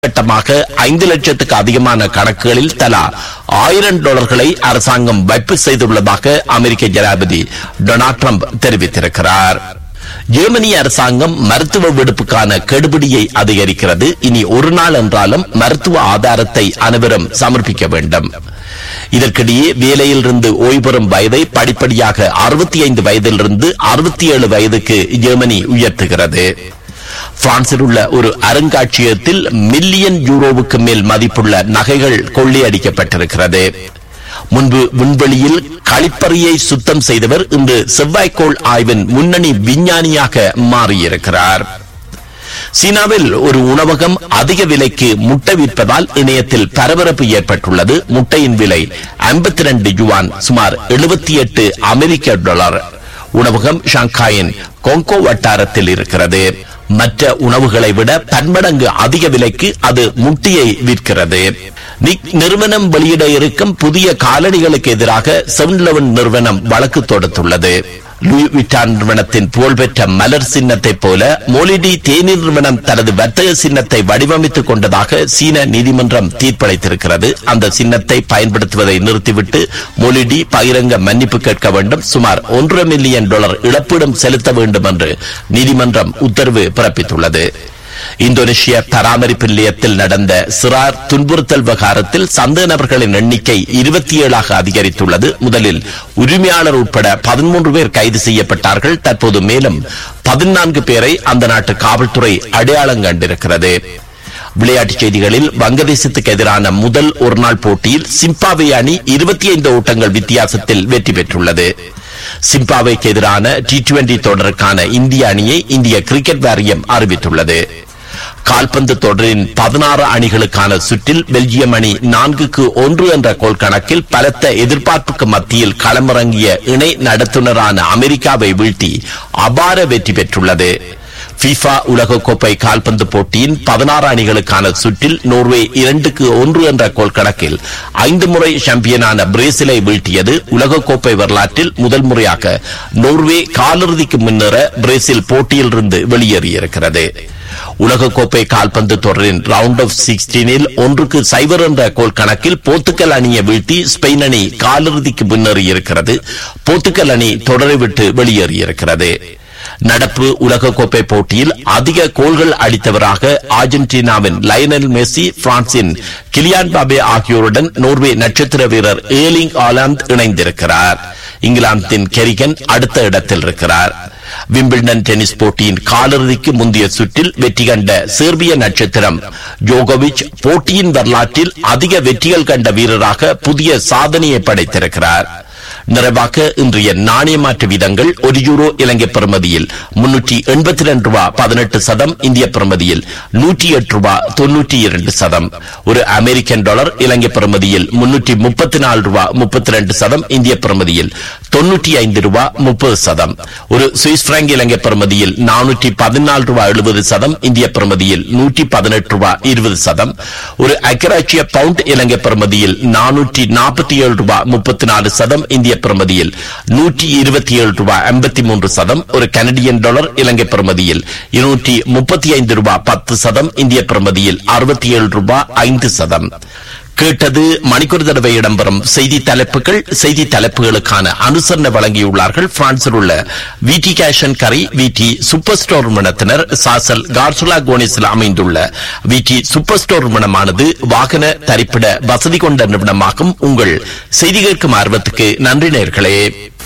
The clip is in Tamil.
கட்டமாக ஐந்து லட்சத்துக்கு அதிகமான கணக்குகளில் தலா ஆயிரம் டாலர்களை அரசாங்கம் வைப்பு செய்துள்ளதாக அமெரிக்க ஜனாதிபதி டொனால்ட் ட்ரம்ப் தெரிவித்திருக்கிறார் ஜெர்மனி அரசாங்கம் மருத்துவ விடுப்புக்கான கெடுபிடியை அதிகரிக்கிறது இனி ஒரு நாள் என்றாலும் மருத்துவ ஆதாரத்தை அனைவரும் சமர்ப்பிக்க வேண்டும் இதற்கிடையே வேலையிலிருந்து ஓய்வு பெறும் வயதை படிப்படியாக அறுபத்தி ஐந்து வயதிலிருந்து அறுபத்தி ஏழு வயதுக்கு ஜெர்மனி உயர்த்துகிறது பிரான்சில் உள்ள ஒரு அருங்காட்சியகத்தில் மில்லியன் யூரோவுக்கு மேல் மதிப்புள்ள நகைகள் கொள்ளையடிக்கப்பட்டிருக்கிறது முன்பு விண்வெளியில் கழிப்பறையை சுத்தம் செய்தவர் இன்று செவ்வாய்க்கோள் ஆய்வின் முன்னணி விஞ்ஞானியாக மாறியிருக்கிறார் சீனாவில் ஒரு உணவகம் அதிக விலைக்கு முட்டை விற்பதால் இணையத்தில் பரபரப்பு ஏற்பட்டுள்ளது முட்டையின் விலை 52 யுவான் சுமார் 78 அமெரிக்க டாலர் உணவகம் ஷாங்காயின் கொங்கோ வட்டாரத்தில் இருக்கிறது மற்ற உணவுகளை விட பன்மடங்கு அதிக விலைக்கு அது முட்டியை விற்கிறது நிக் நிறுவனம் வெளியிட இருக்கும் புதிய காலணிகளுக்கு எதிராக செவன் லெவன் நிறுவனம் வழக்கு தொடுத்துள்ளது லூயி விட்டான் நிறுவனத்தின் புகழ்பெற்ற மலர் சின்னத்தைப் போல மோலிடி தேநீர் நிறுவனம் தனது வர்த்தக சின்னத்தை வடிவமைத்துக் கொண்டதாக சீன நீதிமன்றம் தீர்ப்பளித்திருக்கிறது அந்த சின்னத்தை பயன்படுத்துவதை நிறுத்திவிட்டு மொலிடி பகிரங்க மன்னிப்பு கேட்க வேண்டும் சுமார் ஒன்றரை மில்லியன் டாலர் இழப்பீடும் செலுத்த வேண்டும் என்று நீதிமன்றம் உத்தரவு பிறப்பித்துள்ளது இந்தோனேஷிய பராமரிப்பு நிலையத்தில் நடந்த சிறார் துன்புறுத்தல் விவகாரத்தில் சந்தேக நபர்களின் எண்ணிக்கை இருபத்தி ஏழாக அதிகரித்துள்ளது முதலில் உரிமையாளர் உட்பட பதிமூன்று பேர் கைது செய்யப்பட்டார்கள் தற்போது மேலும் பதினான்கு பேரை அந்த நாட்டு காவல்துறை அடையாளம் கண்டிருக்கிறது விளையாட்டுச் செய்திகளில் வங்கதேசத்துக்கு எதிரான முதல் ஒருநாள் போட்டியில் சிம்பாவே அணி இருபத்தி ஐந்து ஓட்டங்கள் வித்தியாசத்தில் வெற்றி பெற்றுள்ளது சிம்பாவேக்கு எதிரான டி டுவெண்டி தொடருக்கான இந்திய அணியை இந்திய கிரிக்கெட் வாரியம் அறிவித்துள்ளது கால்பந்து தொடரின் பதினாறு அணிகளுக்கான சுற்றில் பெல்ஜியம் அணி நான்குக்கு ஒன்று என்ற கோல் கணக்கில் பலத்த எதிர்பார்ப்புக்கு மத்தியில் களமிறங்கிய இணை நடத்துனரான அமெரிக்காவை வீழ்த்தி அபார வெற்றி பெற்றுள்ளது FIFA உலகக்கோப்பை கால்பந்து போட்டியின் பதினாறு அணிகளுக்கான சுற்றில் நோர்வே இரண்டுக்கு ஒன்று என்ற கோல் கணக்கில் ஐந்து முறை சாம்பியனான பிரேசிலை வீழ்த்தியது உலகக்கோப்பை வரலாற்றில் முதல் முறையாக நோர்வே காலிறுதிக்கு முன்னேற பிரேசில் போட்டியிலிருந்து வெளியேறியிருக்கிறது உலகக்கோப்பை கால்பந்து தொடரின் ரவுண்ட் ஆஃப் சிக்ஸ்டீனில் ஒன்றுக்கு சைபர் என்ற கோல் கணக்கில் போர்த்துக்கல் அணியை வீழ்த்தி ஸ்பெயின் அணி காலிறுதிக்கு முன்னேறியிருக்கிறது போர்த்துக்கல் அணி தொடரை விட்டு வெளியேறியிருக்கிறது நடப்பு உலகக்கோப்பை போட்டியில் அதிக கோல்கள் அடித்தவராக அர்ஜென்டினாவின் லயனல் மெஸ்ஸி பிரான்சின் கிலியான் பாபே ஆகியோருடன் நோர்வே நட்சத்திர வீரர் ஏலிங் ஆலாந்து இணைந்திருக்கிறார் இங்கிலாந்தின் கெரிகன் அடுத்த இடத்தில் இருக்கிறார் விம்பிள்டன் டென்னிஸ் போட்டியின் காலிறுதிக்கு முந்தைய சுற்றில் வெற்றி கண்ட சேர்பிய நட்சத்திரம் ஜோகோவிச் போட்டியின் வரலாற்றில் அதிக வெற்றிகள் கண்ட வீரராக புதிய சாதனையை படைத்திருக்கிறார் நிறைவாக இன்றைய நாணய மாற்று வீதங்கள் ஒரு யூரோ இலங்கை பிரமதியில் முன்னூற்றி எண்பத்தி ரெண்டு ரூபா பதினெட்டு சதம் இந்திய பிரமதியில் நூற்றி எட்டு ரூபா தொன்னூற்றி இரண்டு சதம் ஒரு அமெரிக்கன் டாலர் இலங்கை பிரமதியில் முன்னூற்றி முப்பத்தி நாலு ரூபா முப்பத்தி ரெண்டு சதம் இந்திய பிரமதியில் தொன்னூற்றி ஐந்து ரூபா முப்பது சதம் ஒரு சுவிஸ் பிராங்க் இலங்கை பிரமதியில் நானூற்றி பதினாலு ரூபா எழுபது சதம் இந்திய பிரமதியில் நூற்றி பதினெட்டு ரூபா இருபது சதம் ஒரு அக்கராட்சிய பவுண்ட் இலங்கை பிரமதியில் நானூற்றி நாற்பத்தி ஏழு ரூபா முப்பத்தி நாலு சதம் இந்திய பிரமதியில் நூற்றி இருபத்தி ஏழு ரூபாய் ஐம்பத்தி மூன்று சதம் ஒரு கனடியன் டாலர் இலங்கை பிரமதியில் இருநூற்றி முப்பத்தி ஐந்து ரூபாய் பத்து சதம் இந்திய பிரமதியில் அறுபத்தி ஏழு ரூபாய் ஐந்து சதம் கேட்டது மணிக்கூர் தடவை இடம்பெறும் செய்தி தலைப்புகள் செய்தி தலைப்புகளுக்கான அனுசரணை வழங்கியுள்ளார்கள் பிரான்சில் உள்ள விடி கேஷன் கரை விடி சூப்பர் ஸ்டோர் நிறுவனத்தினர் சாசல் கார்சுலா கோனிஸில் அமைந்துள்ள விடி சூப்பர் ஸ்டோர் நிறுவனமானது வாகன தரிப்பிட வசதி கொண்ட நிறுவனமாகும் உங்கள் செய்தி கேட்கும் ஆர்வத்துக்கு நன்றி நேர்களே